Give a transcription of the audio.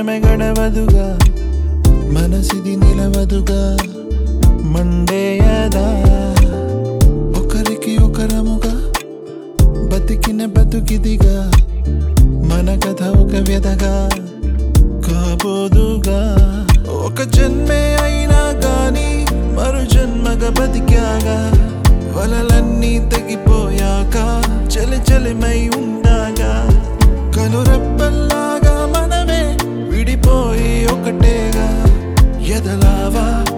నిమిషమే గడవదుగా మనసిది నిలవదుగా మండేయదా ఒకరికి ఒకరముగా బతికిన బతుకిదిగా మన కథ ఒక వ్యధగా కాబోదుగా ఒక జన్మే అయినా గాని మరు జన్మగా బతికాగా వలలన్నీ తెగిపోయాక చలి చలిమై ఉండగా కనురెప్పల్లాగా మనమే విడిపోయి ఒకటేగా ఎదలావా